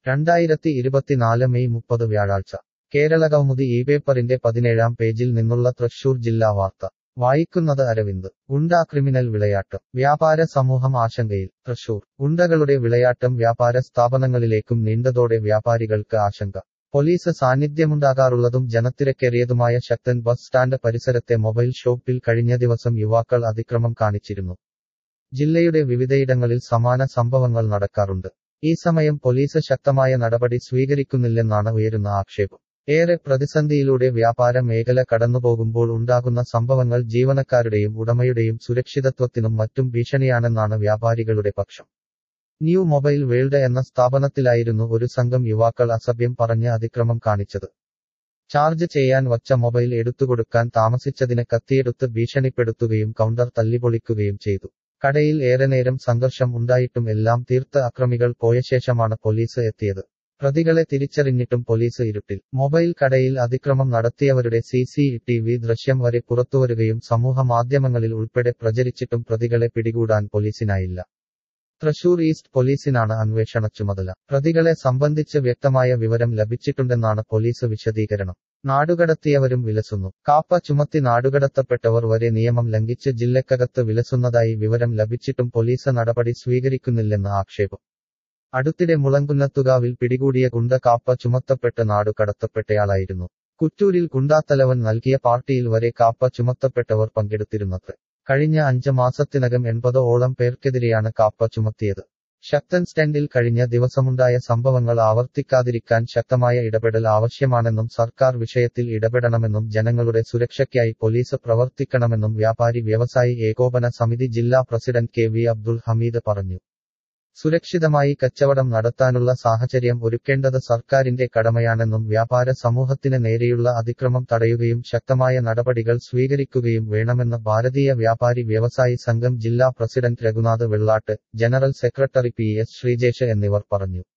രണ്ടായിരത്തി ഇരുപത്തിനാല് മെയ് മുപ്പത് വ്യാഴാഴ്ച കേരളകൗമുദി ഈ പേപ്പറിന്റെ പതിനേഴാം പേജിൽ നിന്നുള്ള തൃശൂർ ജില്ലാ വാർത്ത വായിക്കുന്നത് അരവിന്ദ് ഗുണ്ടാ ക്രിമിനൽ വിളയാട്ടം വ്യാപാര സമൂഹം ആശങ്കയിൽ തൃശൂർ ഗുണ്ടകളുടെ വിളയാട്ടം വ്യാപാര സ്ഥാപനങ്ങളിലേക്കും നീണ്ടതോടെ വ്യാപാരികൾക്ക് ആശങ്ക പോലീസ് സാന്നിധ്യമുണ്ടാകാറുള്ളതും ജനത്തിരക്കേറിയതുമായ ശക്തൻ ബസ് സ്റ്റാൻഡ് പരിസരത്തെ മൊബൈൽ ഷോപ്പിൽ കഴിഞ്ഞ ദിവസം യുവാക്കൾ അതിക്രമം കാണിച്ചിരുന്നു ജില്ലയുടെ വിവിധയിടങ്ങളിൽ സമാന സംഭവങ്ങൾ നടക്കാറുണ്ട് ഈ സമയം പോലീസ് ശക്തമായ നടപടി സ്വീകരിക്കുന്നില്ലെന്നാണ് ഉയരുന്ന ആക്ഷേപം ഏറെ പ്രതിസന്ധിയിലൂടെ വ്യാപാര മേഖല കടന്നുപോകുമ്പോൾ ഉണ്ടാകുന്ന സംഭവങ്ങൾ ജീവനക്കാരുടെയും ഉടമയുടെയും സുരക്ഷിതത്വത്തിനും മറ്റും ഭീഷണിയാണെന്നാണ് വ്യാപാരികളുടെ പക്ഷം ന്യൂ മൊബൈൽ വേൾഡ് എന്ന സ്ഥാപനത്തിലായിരുന്നു ഒരു സംഘം യുവാക്കൾ അസഭ്യം പറഞ്ഞ് അതിക്രമം കാണിച്ചത് ചാർജ് ചെയ്യാൻ വച്ച മൊബൈൽ എടുത്തുകൊടുക്കാൻ താമസിച്ചതിന് കത്തിയെടുത്ത് ഭീഷണിപ്പെടുത്തുകയും കൗണ്ടർ തല്ലിപൊളിക്കുകയും ചെയ്തു കടയിൽ ഏറെ നേരം സംഘർഷം ഉണ്ടായിട്ടും എല്ലാം തീർത്ത് അക്രമികൾ പോയ ശേഷമാണ് പോലീസ് എത്തിയത് പ്രതികളെ തിരിച്ചറിഞ്ഞിട്ടും പോലീസ് ഇരുട്ടിൽ മൊബൈൽ കടയിൽ അതിക്രമം നടത്തിയവരുടെ സി സി ടി വി ദൃശ്യം വരെ പുറത്തുവരുകയും സമൂഹ മാധ്യമങ്ങളിൽ ഉൾപ്പെടെ പ്രചരിച്ചിട്ടും പ്രതികളെ പിടികൂടാൻ പോലീസിനായില്ല തൃശൂർ ഈസ്റ്റ് പോലീസിനാണ് അന്വേഷണ ചുമതല പ്രതികളെ സംബന്ധിച്ച് വ്യക്തമായ വിവരം ലഭിച്ചിട്ടുണ്ടെന്നാണ് പോലീസ് വിശദീകരണം നാടുകടത്തിയവരും വിലസുന്നു കാപ്പ ചുമത്തി നാടുകടത്തപ്പെട്ടവർ വരെ നിയമം ലംഘിച്ച് ജില്ലക്കകത്ത് വിലസുന്നതായി വിവരം ലഭിച്ചിട്ടും പോലീസ് നടപടി സ്വീകരിക്കുന്നില്ലെന്ന് ആക്ഷേപം അടുത്തിടെ മുളങ്കുന്നത്തുകാവിൽ പിടികൂടിയ ഗുണ്ട കാപ്പ ചുമത്തപ്പെട്ട് നാടുകടത്തപ്പെട്ടയാളായിരുന്നു കുറ്റൂരിൽ ഗുണ്ടാത്തലവൻ നൽകിയ പാർട്ടിയിൽ വരെ കാപ്പ ചുമത്തപ്പെട്ടവർ പങ്കെടുത്തിരുന്നത് കഴിഞ്ഞ അഞ്ച് മാസത്തിനകം എൺപതോളം പേർക്കെതിരെയാണ് കാപ്പ ചുമത്തിയത് ശക്തൻ സ്റ്റാൻഡിൽ കഴിഞ്ഞ ദിവസമുണ്ടായ സംഭവങ്ങൾ ആവർത്തിക്കാതിരിക്കാൻ ശക്തമായ ഇടപെടൽ ആവശ്യമാണെന്നും സർക്കാർ വിഷയത്തിൽ ഇടപെടണമെന്നും ജനങ്ങളുടെ സുരക്ഷയ്ക്കായി പോലീസ് പ്രവർത്തിക്കണമെന്നും വ്യാപാരി വ്യവസായി ഏകോപന സമിതി ജില്ലാ president K V Abdul Hameed പറഞ്ഞു സുരക്ഷിതമായി കച്ചവടം നടത്താനുള്ള സാഹചര്യം ഒരുക്കേണ്ടത് സർക്കാരിന്റെ കടമയാണെന്നും വ്യാപാര സമൂഹത്തിന് നേരെയുള്ള അതിക്രമം തടയുകയും ശക്തമായ നടപടികൾ സ്വീകരിക്കുകയും വേണമെന്ന് ഭാരതീയ വ്യാപാരി വ്യവസായി സംഘം ജില്ലാ president Raghunath Vellatt general secretary P S Sreejesh എന്നിവർ പറഞ്ഞു